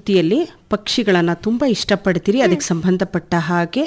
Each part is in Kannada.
ಸ್ಫೂರ್ತಿಯಲ್ಲಿ ಪಕ್ಷಿಗಳನ್ನು ತುಂಬ ಇಷ್ಟಪಡ್ತೀರಿ ಅದಕ್ಕೆ ಸಂಬಂಧಪಟ್ಟ ಹಾಗೆ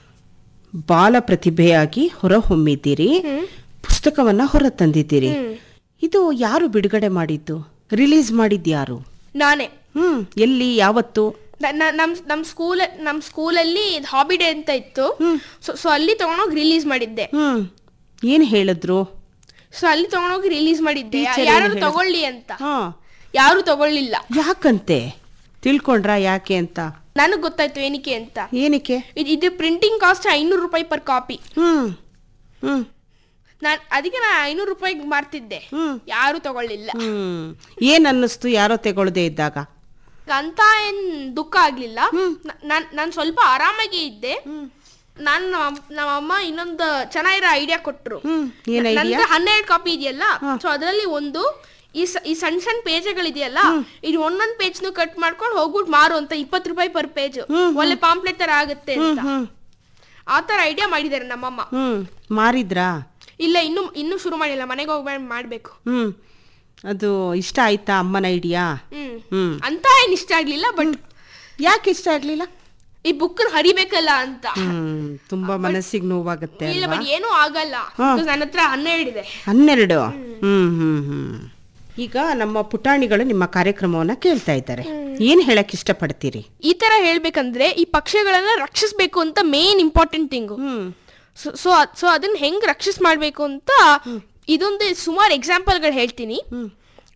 ಬಾಲ ಪ್ರತಿಭೆಯಾಗಿ ಹೊರಹೊಮ್ಮಿದ್ದೀರಿ ಪುಸ್ತಕವನ್ನ ಹೊರ ತಂದಿದ್ದೀರಿ ಇದು ಯಾರು ಬಿಡುಗಡೆ ಮಾಡಿದ್ದು ರಿಲೀಸ್ ಮಾಡಿದ್ದು ಯಾರು ನಾನೇ ಹ್ಮ್ ಎಲ್ಲಿ ಯಾವತ್ತು ನ- ನ- ನಮ್ ನಮ್ ಸ್ಕೂಲ್ ನಮ್ ಸ್ಕೂಲಲ್ಲಿ ಹಾಬಿ ಡೇ ಅಂತ ಇತ್ತು ಸೊ ಸೊ ಅಲ್ಲಿ ತಗೊಂಡೋಗಿ ರಿಲೀಸ್ ಮಾಡಿದ್ದೆ ಹ್ಮ್ ಏನ್ ಹೇಳಿದ್ರು ಸೊ ಅಲ್ಲಿ ತಗೊಂಡೋಗಿ ರಿಲೀಸ್ ಮಾಡಿದ್ದೆ Teacher ಏನ್ ಯಾರು ಹೇಳಿದ್ರು? ತಗೊಳ್ಳಿ ಅಂತ ಹಾ ಯಾರು ತಗೊಳ್ಳಿಲ್ಲ ಯಾಕಂತೆ ತಿಳ್ಕೊಂಡ್ರಾ ಯಾಕೆ ಅಂತ ನನಗ್ ಗೊತ್ತಾಯ್ತು ಏನಕ್ಕೆ ಅಂತ ಏನಕ್ಕೆ ಇದ್- ಇದು ಪ್ರಿಂಟಿಂಗ್ ಕಾಸ್ಟ್ ಐನೂರು ರೂಪಾಯಿ ಪರ್ ಕಾಪಿ ಹ್ಮ್ ಹ್ಮ್ ನಾನ್ ಅದಕ್ಕೆ ನಾನು ಐನೂರು ರೂಪಾಯಿಗೆ ಮಾರ್ತಿದ್ದೆ ಹ್ಮ್. ಯಾರು ತಗೊಳ್ಳಿಲ್ಲ ಹ್ಮ್ ಏನ್ ಅನ್ನಿಸ್ತು ಯಾರೋ ತಗೊಳ್ದೇ ಇದ್ದಾಗ ಅಂತ ಏನ್ ದುಃಖ ಆಗ್ಲಿಲ್ಲ ನ- ನಾನ್ ನಾನ್ ಸ್ವಲ್ಪ ಆರಾಮಾಗಿ ಇದ್ದೆ ನಾನು ನಮ್ಮ ಅಮ್ಮ ಇನ್ನೊಂದು ಚೆನ್ನಾಗಿರೋ ಐಡಿಯಾ ಕೊಟ್ರು ಹ್ಮ್ ಏನ್ ಐಡಿಯಾ ನಂದು ಹನ್ನೆರಡು ಕಾಪಿ ಇದೆಯಲ್ಲ ಸೊ ಅದರಲ್ಲಿ ಒಂದು ಈ ಸ- ಈ ಸಣ್ಣ ಸಣ್ಣ ಪೇಜ್ಗಳಿದೆಯಲ್ಲ ಇದು ಒಂದೊಂದ್ ಪೇಜ್ನು ಕಟ್ ಮಾಡ್ಕೊಂಡು ಹೋಗ್ಬಿಟ್ಟು ಮಾರು ಅಂತ ಇಪ್ಪತ್ತು ರೂಪಾಯಿ ಪರ್ ಪೇಜ್ ಒಳ್ಳೆ ಪಾಂಪ್ಲೆಟ್ ತರ ಆಗುತ್ತೆ ಅಂತ ಹ್ಮ್ ಆ ತರ ಐಡಿಯಾ ಮಾಡಿದ್ದಾರೆ ನಮ್ಮಮ್ಮ ಹ್ಮ್ ಮಾರಿದ್ರಾ ಇಲ್ಲ ಇನ್ನು ಇನ್ನು ಶುರು ಮಾಡಿಲ್ಲ ಮನೆಗೆ ಹೋಗ್ಬೇಡ ಮಾಡ್ಬೇಕು ಹ್ಮ್ ಅದು ಇಷ್ಟ ಆಯ್ತಾ ಅಮ್ಮನ ಐಡಿಯಾ ಹ್ಮ್ ಹ್ಮ್ ಅಂತ ಏನ್ ಇಷ್ಟ ಆಗ್ಲಿಲ್ಲ ಬಟ್ ಯಾಕೆ ಇಷ್ಟ ಆಗ್ಲಿಲ್ಲ ಈ ಬುಕ್ ಹರಿಬೇಕಲ್ಲ ಅಂತ ಹ್ಮ್ ತುಂಬಾ ಮನಸ್ಸಿಗೆ ನೋವಾಗುತ್ತೆ ಇಲ್ಲ ಅಲ್ವಾ ಬಟ್ ಏನೂ ಆಗಲ್ಲ ಹಾ. Because ನನ್ನ ಹತ್ರ ಹನ್ನೆರಡು ಇದೆ ಹನ್ನೆರಡು ಹ್ಮ್ ಹ್ಮ್ ಹ್ಮ್ ಈಗ ನಮ್ಮ ಪುಟಾಣಿಗಳು ನಿಮ್ಮ ಕಾರ್ಯಕ್ರಮವನ್ನ ಕೇಳ್ತಾ ಇದ್ದಾರೆ ಏನ್ ಹೇಳಕ್ ಇಷ್ಟಪಡ್ತೀರಿ ಈ ತರ ಹೇಳ್ಬೇಕಂದ್ರೆ ಈ ಪಕ್ಷಿಗಳನ್ನ ರಕ್ಷಿಸ್ಬೇಕು ಅಂತ main important thing hmm so so ಅದನ್ನ ಹೆಂಗ್ ರಕ್ಷಿಸ್ ಮಾಡ್ಬೇಕು ಅಂತ ಇದೊಂದು ಸುಮಾರು ಎಕ್ಸಾಂಪಲ್ಗಳು ಹೇಳ್ತೀನಿ ಹ್ಮ್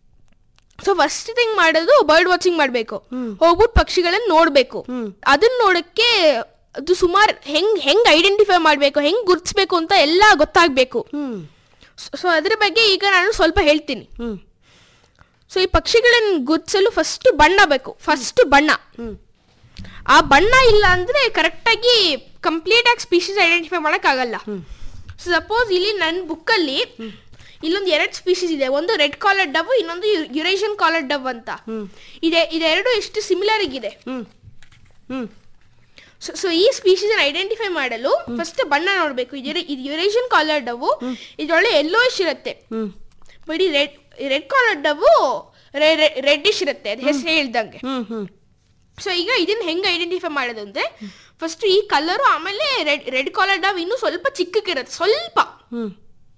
ಸೊ ಫಸ್ಟ್ ಥಿಂಗ್ ಮಾಡೋದು ಬರ್ಡ್ ವಾಚಿಂಗ್ ಮಾಡಬೇಕು ಹೋಗ್ಬಿಟ್ಟು ಪಕ್ಷಿಗಳನ್ನ ನೋಡ್ಬೇಕು ಹ್ಮ್. ಅದನ್ನ ನೋಡಕ್ಕೆ ಅದು ಸುಮಾರು ಹೆಂಗ್ ಹೆಂಗ್ ಐಡೆಂಟಿಫೈ ಮಾಡ್ಬೇಕು ಹೆಂಗ್ ಗುರ್ತಿಸ್ಬೇಕು ಅಂತ ಎಲ್ಲ ಗೊತ್ತಾಗ್ಬೇಕು ಹ್ಮ್ ಸೊ ಅದ್ರ ಬಗ್ಗೆ ಈಗ ನಾನು ಸ್ವಲ್ಪ ಹೇಳ್ತೀನಿ ಹ್ಮ್ ಸೊ ಈ ಪಕ್ಷಿಗಳನ್ನ ಗುರ್ತಿಸಲು ಫಸ್ಟ್ ಬಣ್ಣ ಬೇಕು ಫಸ್ಟ್ ಬಣ್ಣ ಹ್ಮ್ ಆ ಬಣ್ಣ ಇಲ್ಲ ಅಂದ್ರೆ ಕರೆಕ್ಟಾಗಿ ಕಂಪ್ಲೀಟ್ ಆಗಿ ಸ್ಪೀಶೀಸ್ ಐಡೆಂಟಿಫೈ ಆಗಲ್ಲ ಸೊ ಸಪೋಸ್ ಇಲ್ಲಿ ನನ್ನ ಬುಕ್ಕಲ್ಲಿ ಇಲ್ಲೊಂದು ಎರಡು ಸ್ಪೀಶೀಸ್ ಇದೆ ಒಂದು ರೆಡ್ ಕಾಲರ್ ಡವ್ ಇನ್ನೊಂದು ಯುರೇಷಿಯನ್ ಕಾಲರ್ ಡವ್ ಅಂತ ಇದೆ ಇದೆರಡು ಎಷ್ಟು ಸಿಮಿಲರ್ ಆಗಿದೆ ಹ್ಮ್ ಹ್ಮ್ ಸೊ ಸೊ ಈ ಸ್ಪೀಶೀಸ್ ಐಡೆಂಟಿಫೈ ಮಾಡಲು ಫಸ್ಟ್ ಬಣ್ಣ ನೋಡಬೇಕು ಇದು ಇದು ಯುರೇಷಿಯನ್ ಕಾಲರ್ ಡವ್ ಇದೊಳ್ಳೆ ಯೆಲ್ಲೋಯಿಶ್ ಇರುತ್ತೆ ಹ್ಮ್ ಬಟ್ ಈ red red collar dove reddish ಇರುತ್ತೆ ಅದು ಹೆಸರು ಹೇಳ್ದಂಗೆ ಹ್ಮ್ ಹ್ಮ್ ಸೊ ಈಗ ಇದನ್ನ ಹೆಂಗ್ ಐಡೆಂಟಿಫೈ ಮಾಡೋದು ಅಂದ್ರೆ ಫಸ್ಟ್ ಈ ಕಲರು ಆಮೇಲೆ ರೆಡ್ ರೆಡ್ ಕಾಲರ್ ಡವ್ ಇನ್ನೂ ಸ್ವಲ್ಪ ಚಿಕ್ಕಕ್ಕಿರುತ್ತೆ ಸ್ವಲ್ಪ ಹ್ಮ್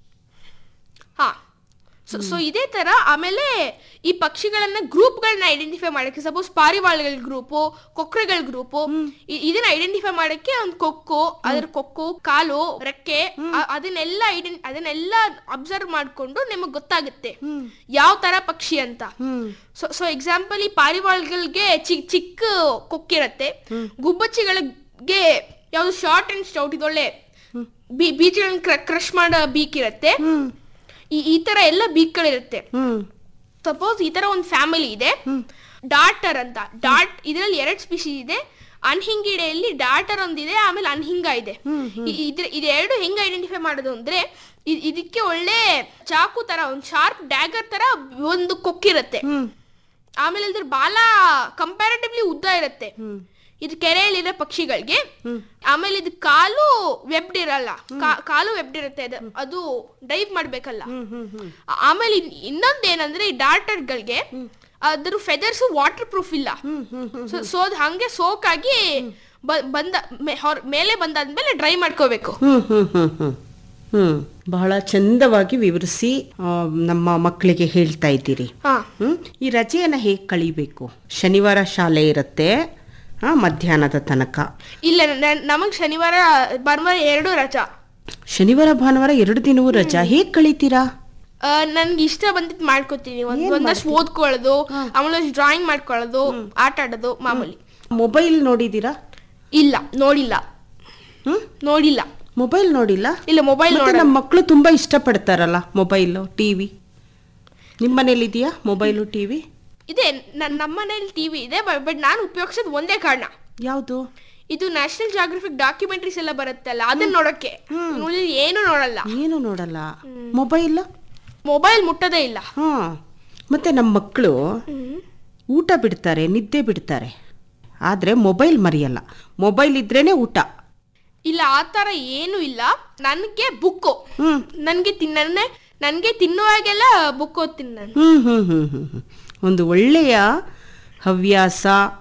ಹಾ ಸೊ ಸೊ ಇದೇ ತರ ಆಮೇಲೆ ಈ ಪಕ್ಷಿಗಳನ್ನ ಗ್ರೂಪ್ಗಳನ್ನ ಐಡೆಂಟಿಫೈ ಮಾಡಕ್ಕೆ ಸಪೋಸ್ ಪಾರಿವಾಳಗಳ ಗ್ರೂಪು ಕೊಕ್ರೆಗಳ ಗ್ರೂಪು ಇದನ್ನ ಐಡೆಂಟಿಫೈ ಮಾಡಕ್ಕೆ ಒಂದು ಕೊಕ್ಕು ಅದ್ರ ಕೊಕ್ಕು ಕಾಲು ರೆಕ್ಕೆ ಆ- ಅದನ್ನೆಲ್ಲ ಐಡೆಂಟ್ ಅದನ್ನೆಲ್ಲ ಅಬ್ಸರ್ವ್ ಮಾಡ್ಕೊಂಡು ನಿಮಗೆ ಗೊತ್ತಾಗುತ್ತೆ ಯಾವ ತರ ಪಕ್ಷಿ ಅಂತ ಹ್ಮ್ ಸೊ ಸೊ ಎಕ್ಸಾಂಪಲ್ ಈ ಪಾರಿವಾಳಗಳಿಗೆ ಚಿಕ್ಕ ಚಿಕ್ಕ ಕೊಕ್ಕಿರತ್ತೆ ಗುಬ್ಬಚ್ಚಿಗಳಿಗೆ ಯಾವ್ದು ಶಾರ್ಟ್ ಅಂಡ್ ಸ್ಟೌಟ್ ಇದೊಳ್ಳೆ ಬೀ ಬೀಜಗಳನ್ನ ಕ್ರಶ್ ಮಾಡೋ ಬೀಕ್ ಇರುತ್ತೆ ಹ್ಮ್ ಈ ಈ ತರ ಎಲ್ಲ ಬೀಕ್ಗಳಿರುತ್ತೆ ಹ್ಮ್ ಸಪೋಸ್ ಈ ತರ ಒಂದು ಫ್ಯಾಮಿಲಿ ಇದೆ ಡಾಟರ್ ಅಂತ ಡಾಟ್ ಇದರಲ್ಲಿ ಎರಡು ಸ್ಪೀಶೀಸ್ ಇದೆ ಅನ್ಹಿಂಗಿಡೆಯಲ್ಲಿ ಡಾಟರ್ ಒಂದಿದೆ ಆಮೇಲೆ ಅನ್ಹಿಂಗ ಇದೆ ಇ- ಇದ್ರ ಇದೆರಡು ಹೆಂಗ್ ಐಡೆಂಟಿಫೈ ಮಾಡೋದು ಅಂದ್ರೆ ಇ- ಇದಕ್ಕೆ ಒಳ್ಳೆ ಚಾಕು ತರ ಒಂದು ಶಾರ್ಪ್ ಡ್ಯಾಗರ್ ತರ ಒಂದು ಕೊಕ್ಕಿರುತ್ತೆ ಹ್ಮ್ ಆಮೇಲೆ ಇದ್ರ ಬಾಲ ಕಂಪ್ಯಾರಿಟಿವ್ಲಿ ಉದ್ದ ಇರುತ್ತೆ ಇದು ಕೆರೆಯಲ್ಲಿರೋ ಪಕ್ಷಿಗಳಿಗೆ ಆಮೇಲೆ ಇದು ಕಾಲು ವೆಬ್ಡ್ ಇರಲ್ಲ ಕಾ- ಕಾಲು ವೆಬ್ಡ್ ಇರುತ್ತೆ ಅದು ಅದು ಡೈವ್ ಮಾಡ್ಬೇಕಲ್ಲ ಆ- ಆಮೇಲೆ ಇನ್- ಇನ್ನೊಂದೇನಂದ್ರೆ ಈ ಡಾರ್ಟರ್ಗಳಿಗೆ ಅದ್ರ ಫೆದರ್ಸ್ ವಾಟರ್ ಪ್ರೂಫ್ ಇಲ್ಲ ಸೊ ಸೊ ಅದು ಹಂಗೆ ಸೋಕ್ ಆಗಿ ಬ- ಬಂದ ಮೇ- ಹೊರ- ಮೇಲೆ ಬಂದಾದ್ಮೇಲೆ ಡ್ರೈ ಮಾಡ್ಕೋಬೇಕು ಹ್ಮ್ ಹ್ಮ್ ಹ್ಮ್ ಹ್ಮ್ ಹ್ಮ್ ಬಹಳ ಚಂದವಾಗಿ ವಿವರಿಸಿ ಆ, ನಮ್ಮ ಮಕ್ಕಳಿಗೆ ಹೇಳ್ತಾ ಇದ್ದೀರಿ ಹಾ ಹ್ಮ್ ಈ ರಜೆಯನ್ನ ಹೇಗೆ ಕಳಿಬೇಕು ಶನಿವಾರ ಶಾಲೆ ಇರುತ್ತೆ ಆ, ಮಧ್ಯಾಹ್ನದ ತನಕ ಇಲ್ಲ ನ- ನಮಗ್ ಶನಿವಾರ ಭಾನುವಾರ ಎರಡು ರಜಾ ಶನಿವಾರ ಭಾನುವಾರ ಎರಡು ದಿನವೂ ರಜಾ ಹೇಗ್ ಕಳೀತೀರಾ ಆ, ನನ್ಗೆ ಇಷ್ಟ ಬಂದಿದ್ ಮಾಡ್ಕೋತೀನಿ ಒಂದ್ ಒಂದಷ್ಟು ಓದ್ಕೊಳ್ಳೋದು ಆಮೇಲೆ ಡ್ರಾಯಿಂಗ್ ಮಾಡ್ಕೊಳ್ಳೋದು ಆಟ ಆಡೋದು ಮಾಮೂಲಿ ಮೊಬೈಲ್ ನೋಡಿದೀರಾ ಇಲ್ಲ ನೋಡಿಲ್ಲ ಹ್ಮ್ ನೋಡಿಲ್ಲ ಮೊಬೈಲ್ ನೋಡಿಲ್ಲ ಇಲ್ಲ ಮೊಬೈಲ್ ಮತ್ತೆ ನಮ್ಮ ಮಕ್ಕಳು ತುಂಬಾ ಇಷ್ಟಪಡ್ತಾರಲ್ಲ ಮೊಬೈಲು ಟಿವಿ ನಿಮ್ಮ ಮನೇಲಿ ಇದೆಯಾ ಮೊಬೈಲು ಟಿವಿ ಇದೆ ನನ್ ನಮ್ಮ ಮನೇಲಿ ಟಿವಿ ಇದೆ ಬಟ್ ನಾನು ಉಪಯೋಗಿಸೋದು ಒಂದೇ ಕಾರಣ ಯಾವುದು ಇದು ನ್ಯಾಷನಲ್ ಜಾಗ್ರಫಿಕ್ ಡಾಕ್ಯುಮೆಂಟ್ರೀಸ್ ಎಲ್ಲ ಬರುತ್ತಲ್ಲ ಅದನ್ನ ನೋಡಕ್ಕೆ ಉಳಿದಿದ್ದು ಏನು ನೋಡಲ್ಲ ಏನು ನೋಡಲ್ಲ ಮೊಬೈಲ್ ಮೊಬೈಲ್ ಮುಟ್ಟೋದೇ ಇಲ್ಲ ಹಾ ಮತ್ತೆ ನಮ್ಮ ಮಕ್ಕಳು ಊಟ ಬಿಡ್ತಾರೆ ನಿದ್ದೆ ಬಿಡ್ತಾರೆ ಆದ್ರೆ ಮೊಬೈಲ್ ಮರೆಯಲ್ಲ ಮೊಬೈಲ್ ಇದ್ರೇನೆ ಊಟ ಇಲ್ಲ ಆ ಥರ ಏನು ಇಲ್ಲ ನನಗೆ ಬುಕ್ಕು ಹ್ಮ್ ನನಗೆ ತಿನ್ನ ನನಗೆ ತಿನ್ನುವಾಗೆಲ್ಲ ಬುಕ್ ಓದ್ತೀನಿ ನಾನು ಹ್ಮ್ ಹ್ಮ್ ಹ್ಮ್ ಹ್ಮ್ ಹ್ಮ್. ಒಂದು ಒಳ್ಳೆಯ ಹವ್ಯಾಸ